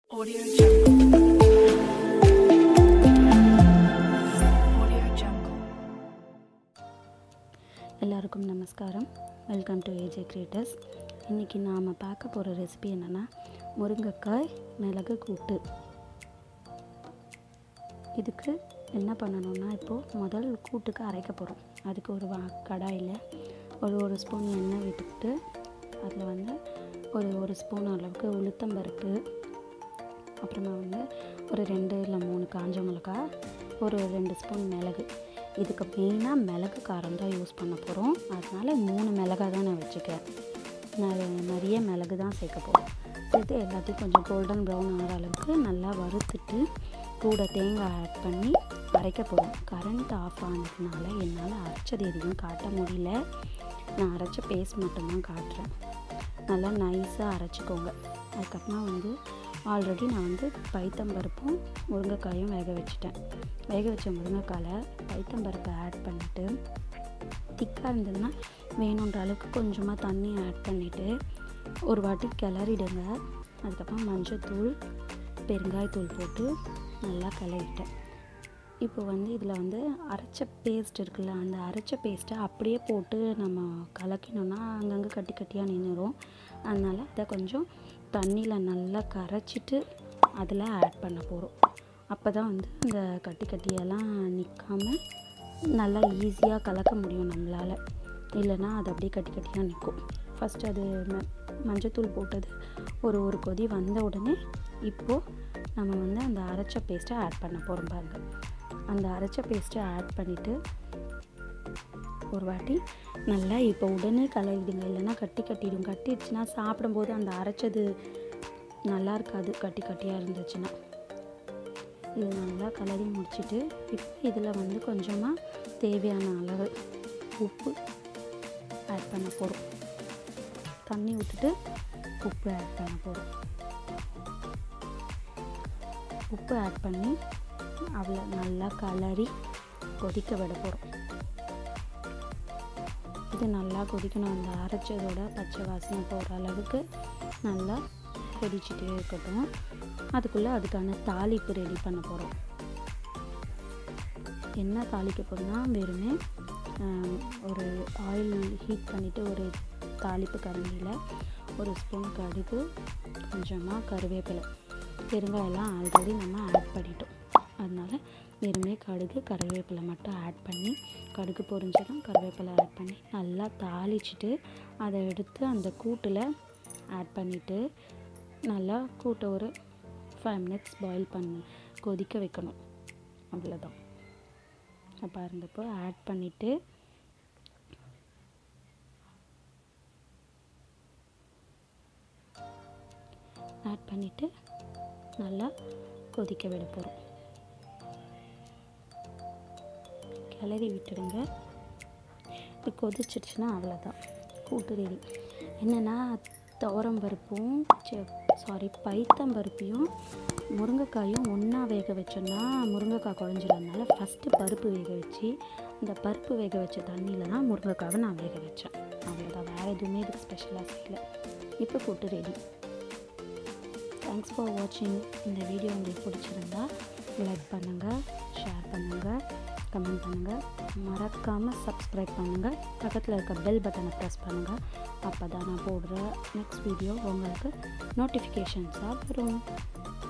Audio Jungle. Audio Jungle. எல்லாருக்கும் நமஸ்காரம் welcome to AJ creators இன்றைக்கி நாம் பார்க்க போகிற ரெசிபி என்னென்னா முருங்கைக்காய் மிளகு கூட்டு இதுக்கு என்ன பண்ணணும்னா இப்போது முதல் கூட்டுக்கு அரைக்க போகிறோம் அதுக்கு ஒரு வா கடாயில் ஒரு ஒரு ஸ்பூன் எண்ணெய் விட்டுக்கிட்டு அதில் வந்து ஒரு ஒரு ஸ்பூன் அளவுக்கு உளுத்தம்பருப்பு அப்புறமா வந்து ஒரு ரெண்டு இல்லை மூணு காஞ்ச மிளகா ஒரு ரெண்டு ஸ்பூன் மிளகு இதுக்கு மெயினாக மிளகு காரம் தான் யூஸ் பண்ண போகிறோம் அதனால் மூணு மிளகா தான் நான் வச்சுக்கிறேன் நான் நிறைய மிளகு தான் சேர்க்க போகிறோம் இது எல்லாத்தையும் கொஞ்சம் கோல்டன் ப்ரௌன் ஆகிற அளவுக்கு நல்லா வறுத்துட்டு கூட தேங்காய் ஆட் பண்ணி அரைக்க போகிறோம் கரண்ட் ஆஃப் ஆனதுனால என்னால் அரைச்சது எதையும் காட்ட முடியல நான் அரைச்ச பேஸ்ட் மட்டும்தான் காட்டுறேன் நல்லா நைஸாக அரைச்சிக்கோங்க அதுக்கப்புறமா வந்து ஆல்ரெடி நான் வந்து பைத்தம்பருப்பும் முருங்கைக்காயும் வேக வச்சுட்டேன் வேக வச்ச முருங்கைக்காயில் பைத்தம்பருப்பை ஆட் பண்ணிவிட்டு திக்காக இருந்ததுன்னா வேணுன்ற அளவுக்கு கொஞ்சமாக தண்ணி ஆட் பண்ணிவிட்டு ஒரு வாட்டி கிளறிடுங்க அதுக்கப்புறம் மஞ்சத்தூள் பெருங்காயத்தூள் போட்டு நல்லா கிளறிட்டேன் இப்போ வந்து இதில் வந்து அரைச்ச பேஸ்ட் இருக்குல்ல அந்த அரைச்ச பேஸ்ட்டை அப்படியே போட்டு நம்ம கலக்கினோன்னா அங்கங்கே கட்டி கட்டியாக நின்றுடும் அதனால் அதை கொஞ்சம் தண்ணியில் நல்லா கரைச்சிட்டு அதில் ஆட் பண்ண போகிறோம் அப்போ தான் வந்து அந்த கட்டி கட்டியெல்லாம் நிற்காம நல்லா ஈஸியாக கலக்க முடியும் நம்மளால் இல்லைன்னா அது அப்படியே கட்டி கட்டியாக நிற்கும் ஃபஸ்ட்டு அது ம மஞ்சத்தூள் போட்டது ஒரு ஒரு கொதி வந்த உடனே இப்போது நம்ம வந்து அந்த அரைச்ச பேஸ்ட்டை ஆட் பண்ண போகிறோம் பாருங்கள் அந்த அரைச்ச பேஸ்ட்டை ஆட் பண்ணிவிட்டு ஒரு வாட்டி நல்லா இப்போ உடனே கலரிடுங்க இல்லைன்னா கட்டி கட்டிடும் கட்டிடுச்சுன்னா சாப்பிடும்போது அந்த அரைச்சது நல்லா இருக்காது கட்டி கட்டியாக இருந்துச்சுன்னா இது நல்லா கலரி முடிச்சுட்டு இப்போ இதில் வந்து கொஞ்சமாக தேவையான அளவு உப்பு ஆட் பண்ண போகிறோம் தண்ணி விட்டுட்டு உப்பு ஆட் பண்ண போகிறோம் உப்பு ஆட் பண்ணி அவ்வளோ நல்லா கலரி கொதிக்க விட போகிறோம் இது நல்லா கொதிக்கணும் அந்த அரைச்சதோட பச்சை வாசனை போகிற அளவுக்கு நல்லா கொதிச்சுட்டே இருக்கட்டும் அதுக்குள்ளே அதுக்கான தாளிப்பு ரெடி பண்ண போகிறோம் என்ன தாளிக்க போகிறோம்னா வெறுமே ஆஹ், ஒரு ஆயில் ஹீட் பண்ணிவிட்டு ஒரு தாளிப்பு கரண்டியில் ஒரு ஸ்பூன் கடுகு கொஞ்சமாக கருவேப்பிலை பெருங்காயெல்லாம் ஆல்ரெடி நம்ம ஆட் பண்ணிட்டோம் அதனால் வெறுமே கடுகு கருவேப்பிலை மட்டும் ஆட் பண்ணி கடுகு பொரிஞ்சதும் கருவேப்பிலை ஆட் பண்ணி நல்லா தாளிச்சிட்டு அதை எடுத்து அந்த கூட்டில் ஆட் பண்ணிவிட்டு நல்லா கூட்டை ஒரு ஃபைவ் மினிட்ஸ் பாயில் பண்ண கொதிக்க வைக்கணும் அவ்வளோதான் பாருங்க இப்போ ஆட் பண்ணிவிட்டு ஆட் பண்ணிவிட்டு நல்லா கொதிக்க விட போகிறோம் கிளறி விட்டுடுங்க இது கொதிச்சிடுச்சுன்னா அவ்வளோதான் கூட்டு ரெடி என்னென்னா துவரம்பருப்பும் சாரி பைத்தம்பருப்பையும் முருங்கைக்காயும் ஒன்றா வேக வச்சோன்னா முருங்கைக்காய் குழஞ்சிடுறதுனால ஃபஸ்ட்டு பருப்பு வேக வச்சு இந்த பருப்பு வேக வச்ச தண்ணியில் தான் முருங்கைக்காவை நான் வேக வச்சேன் அவ்வளோதான் வேறு எதுவுமே இதுக்கு ஸ்பெஷலாக செய்யல இப்போ கூட்டு ரெடி தேங்க்ஸ் ஃபார் வாட்சிங் இந்த வீடியோ உங்களுக்கு பிடிச்சிருந்தா லைக் பண்ணுங்கள் ஷேர் பண்ணுங்கள் கமெண்ட் பண்ணுங்கள் மறக்காமல் சப்ஸ்கிரைப் பண்ணுங்கள் பக்கத்தில் இருக்க பெல் பட்டனை ப்ரெஸ் பண்ணுங்கள் அப்போ தான் நான் போடுற நெக்ஸ்ட் வீடியோ உங்களுக்கு நோட்டிஃபிகேஷன்ஸாக வரும்